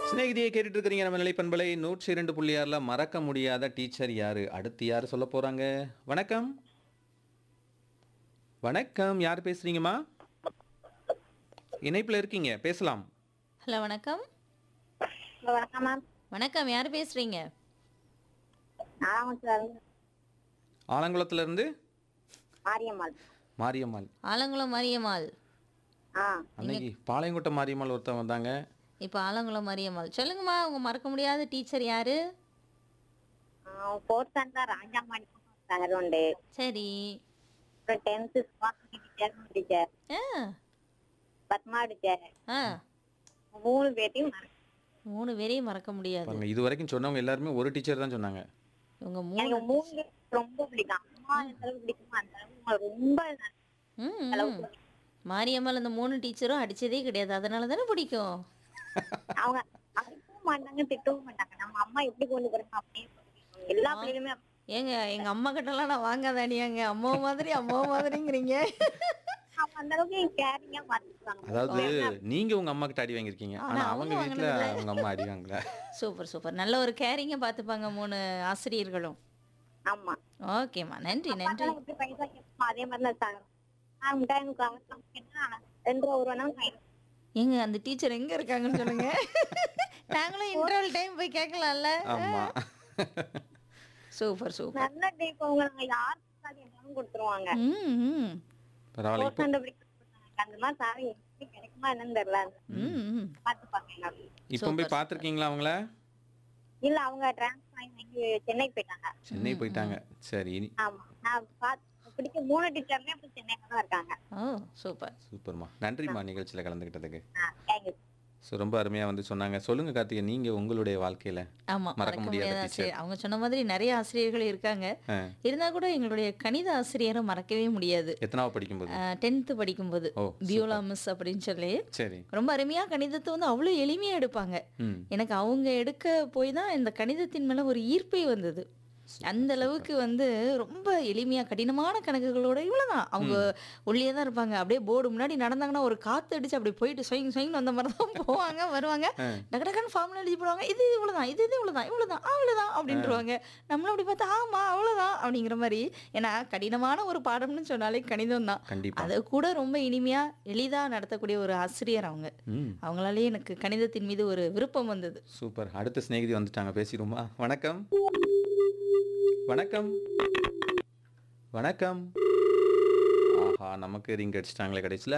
சிநேகிதியை கேட்டுட்டு இருக்கிறீங்க நம்ம நிலைப்பண்பலை நூற்றி இரண்டு புள்ளி ஆறுல மறக்க முடியாத டீச்சர் யாரு அடுத்து யாரு சொல்ல போறாங்க வணக்கம் வணக்கம் யார் பேசுறீங்கம்மா இணைப்புல இருக்கீங்க பேசலாம் ஹலோ வணக்கம் ஹலோ வணக்கம் மேம் வணக்கம் யார் பேசுறீங்க நாராயணத்துல இருந்து ஆலங்குளத்துல இருந்து மாரியம்மாள் மாரியம்மாள் ஆலங்குளம் மாரியம்மாள் ஆ அன்னைக்கு பாளையங்கோட்டை மாரியம்மாள் ஒருத்தன் வந்தாங்க இப்போ ஆலங்குளம் மாரியம்மாள் சொல்லுங்கம்மா உங்க மறக்க முடியாத டீச்சர் யாரு ஃபோர்த் ஸ்டாண்டர்ட் ராஜாமாணி சார் உண்டு சரி அப்புறம் டென்த்து சுவாசி டீச்சர் டீச்சர் ஆ பத்மா டீச்சர் ஆ மூணு பேர்த்தையும் மறக்க- மூணு பேரையும் மறக்க முடியாது பாருங்க இது வரைக்கும் சொன்னவங்க எல்லாருமே ஒரு டீச்சர் தான் சொன்னாங்க இவங்க மூணு எனக்கு மூணு பேர் ரொம்ப பிடிக்கும் அம்மா எந்த அளவுக்கு பிடிக்குமோ அந்த அளவுக்கு உங்களுக்கு ரொம்ப ம், ம். அளவுக்கு பிடிக்கும். மாரியம்மாள் அந்த மூணு டீச்சரும் அடிச்சதே கிடையாது அதனால தானே பிடிக்கும் அவங்க அடிக்கவும் மாட்டாங்க திட்டவும் மாட்டாங்க நம்ம அம்மா எப்படி கொண்டு போறாங்க அப்படியே சொல்லிடுவாங்க. எல்லா பிள்ளைகளுமே அப்படி. ஏங்க எங்க அம்மா கிட்டலாம் நான் வாங்காதானியாங்க அம்மா மாதிரி அம்மா மாதிரிங்கிறீங்க அவங்க அந்த அளவுக்கு கேரிங்கா மாத்திருக்காங்க அதாவது நீங்க உங்க அம்மா கிட்ட அடி வாங்கியிருக்கீங்க ஆனா ஆனா அவங்க அவங்க வீட்டுல வாங்கினதில்ல. அவங்க அம்மா அடி வாங்கல சூப்பர் சூப்பர் நல்ல ஒரு கேரிங்க பார்த்துப்பாங்க மூணு ஆசிரியர்களும் ஆமா ஓகேம்மா நன்றி நன்றி அப்பாலாம் எப்படி பைசா கேட்போமோ அதே மாதிரி தான் சார் ஆ மிட்டாய் எனக்கு அவசரம் கேட்டா ரெண்டு ரூபா ஒரு ரூபா கையில் ஏங்க அந்த டீச்சர் எங்க இருக்காங்கன்னு சொல்லுங்க நாங்களும் இன்டர்வல் டைம் போய் கேட்கலாம்ல ஆமா சூப்பர் சூப்பர் நல்ல டே அவங்க நாங்க யாருக்கு அது என்னன்னு கொடுத்துருவாங்க ம் ம் பரவாயில்ல இப்போ போர்ட் அப்படி கொடுத்தாங்க. அந்த மாதிரி சாரி எப்படி கிடைக்குமா என்னன்னு தெரியல ம் ம் பாத்துப்பாங்க எங்க அப்படி. இப்போ போய் பார்த்துருக்கீங்களா அவங்கள இல்ல அவங்க டிரான்ஸ்ஃபர் ஆகி இங்க சென்னைக்கு போயிட்டாங்க சென்னை போயிட்டாங்க சரி ஆமா நான் பாத்து பிடிச்ச மூணு டீச்சருமே இப்ப சென்னையில தான் இருக்காங்க ஓ சூப்பர் சூப்பர்மா நன்றிம்மா நிகழ்ச்சியில் கலந்துக்கிட்டதுக்கு தேங்க்யூ ஸோ ரொம்ப அருமையாக வந்து சொன்னாங்க சொல்லுங்க கார்த்திகை நீங்க உங்களுடைய வாழ்க்கையில ஆமா மறக்க மறக்க முடியாத முடியாத teacher. ஆசிரியர் அவங்க சொன்ன மாதிரி நிறைய ஆசிரியர்கள் இருக்காங்க ஆ, இருந்தா கூட எங்களுடைய கணித ஆசிரியரை மறக்கவே முடியாது எத்தனாவது படிக்கும்போது டென்த்து படிக்கும்போது ஓ பியூலா மிஸ் அப்படின்னு சொல்லி சரி ரொம்ப அருமையா கணிதத்தை வந்து அவ்வளோ எளிமையா எடுப்பாங்க ம் எனக்கு அவங்க எடுக்க போய் தான் இந்த கணிதத்தின் மேல ஒரு ஈர்ப்பே வந்தது அந்த அளவுக்கு வந்து ரொம்ப எளிமையா கடினமான கணக்குகளோட இவ்வளவுதான் அவங்க உள்ளே தான் இருப்பாங்க அப்படியே போர்டு முன்னாடி நடந்தாங்கன்னா ஒரு காத்து அடிச்சு அப்படி போயிட்டு ஸ்வயிங் ஸ்வயிங் அந்த மாதிரி தான் போவாங்க வருவாங்க டக்கு டக்குன்னு ஃபார்முலா எழுதி போடுவாங்க இது இவ்வளவுதான் இது இது இவ்வளவுதான் இவ்வளவுதான் அவ்வளவுதான் அப்படின்ட்டுருவாங்க நம்மளும் அப்படி பார்த்தா ஆமா அவ்வளவுதான் அப்படிங்கிற மாதிரி ஏன்னா கடினமான ஒரு பாடம்னு சொன்னாலே கணிதம் தான் கண்டிப்பா அதை கூட ரொம்ப இனிமையா எளிதா நடத்தக்கூடிய ஒரு ஆசிரியர் அவங்க ம் அவங்களாலே எனக்கு கணிதத்தின் மீது ஒரு விருப்பம் வந்தது சூப்பர் அடுத்த சிநேகிதி வந்துட்டாங்க பேசிடுமா வணக்கம் வணக்கம் வணக்கம் ஆஹா நமக்கு ரிங் அடிச்சிட்டாங்களே கடைசியில்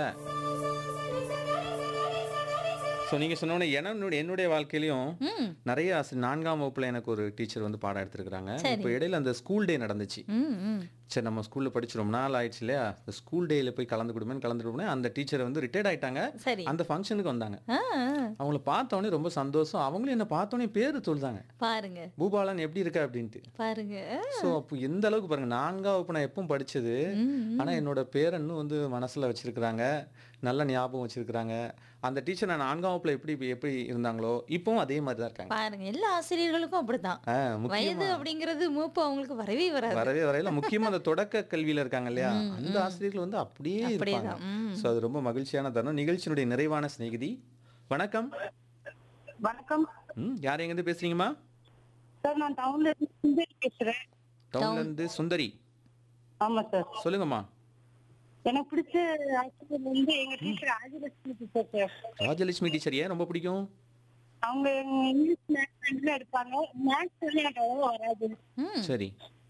ஸோ நீங்கள் சொன்னோன்னே என்னுடைய என்னுடைய வாழ்க்கையிலையும் ம் நிறைய ஆசி- நான்காம் வகுப்புல எனக்கு ஒரு டீச்சர் வந்து பாடம் எடுத்திருக்கிறாங்க சரி. இப்போ இடையில அந்த ஸ்கூல் டே நடந்துச்சு ம் ம் சரி நம்ம ஸ்கூல்ல படிச்சு ரொம்ப நாள் ஆயிடுச்சு இல்லையா அந்த ஸ்கூல் டேல போய் கலந்து கொடுமேன்னு கலந்து கொடுமே அந்த டீச்சர் வந்து ரிட்டையர்ட் ஆயிட்டாங்க சரி அந்த ஃபங்க்ஷனுக்கு வந்தாங்க ஆ ஆ, அவங்கள பார்த்தோன்னே ரொம்ப சந்தோஷம் அவங்களும் என்ன பார்த்தோன்னே பேரு சொல்றாங்க பாருங்க பூபாலன் எப்படி இருக்க அப்படின்ட்டு பாருங்க ஸோ அப்போ எந்த அளவுக்கு பாருங்க நான்காம் வகுப்பு நான் எப்பவும் படிச்சது ம், ஆனா என்னோட பேர் இன்னும் வந்து மனசுல வச்சிருக்கிறாங்க நல்ல ஞாபகம் வச்சிருக்கிறாங்க அந்த டீச்சர் நான் நான்காம் வகுப்புல எப்படி எப்படி இருந்தாங்களோ இப்பவும் அதே மாதிரி தான் இருக்காங்க பாருங்க எல்லா ஆசிரியர்களுக்கும் அப்படிதான் ஆ, முக்கியமா வயது அப்படிங்கிறது மூப்பு அவங்களுக்கு வரவே வராது வரவே வரையில முக்கியமா அந்த தொடக்க கல்வியில இருக்காங்க இல்லையா அந்த ஆசிரியர்கள் வந்து அப்படியே இருப்பாங்க அப்படியேதான் ம் ஸோ அது ரொம்ப மகிழ்ச்சியான தருணம் நிகழ்ச்சியினுடைய நிறைவான சிநேகிதி வணக்கம் வணக்கம் ம் யார் எங்கேருந்து பேசுறீங்கம்மா சார் நான் டவுன்ல இருந்து சுந்தரி பேசுறேன் டவுன்ல இருந்து சுந்தரி ஆமா சார் சொல்லுங்கம்மா எனக்கு பிடிச்ச ஆசிரியர் வந்து எங்க teacher Adilakshmi teacher sir Rajalakshmi teacher ஏன் ரொம்ப பிடிக்கும் அவங்க இங்கிலீஷ் மேத்ஸ் ரெண்டுல எடுப்பாங்க மேத்ஸ் வந்து எனக்கு அவ்வளவா வராது ம் சரி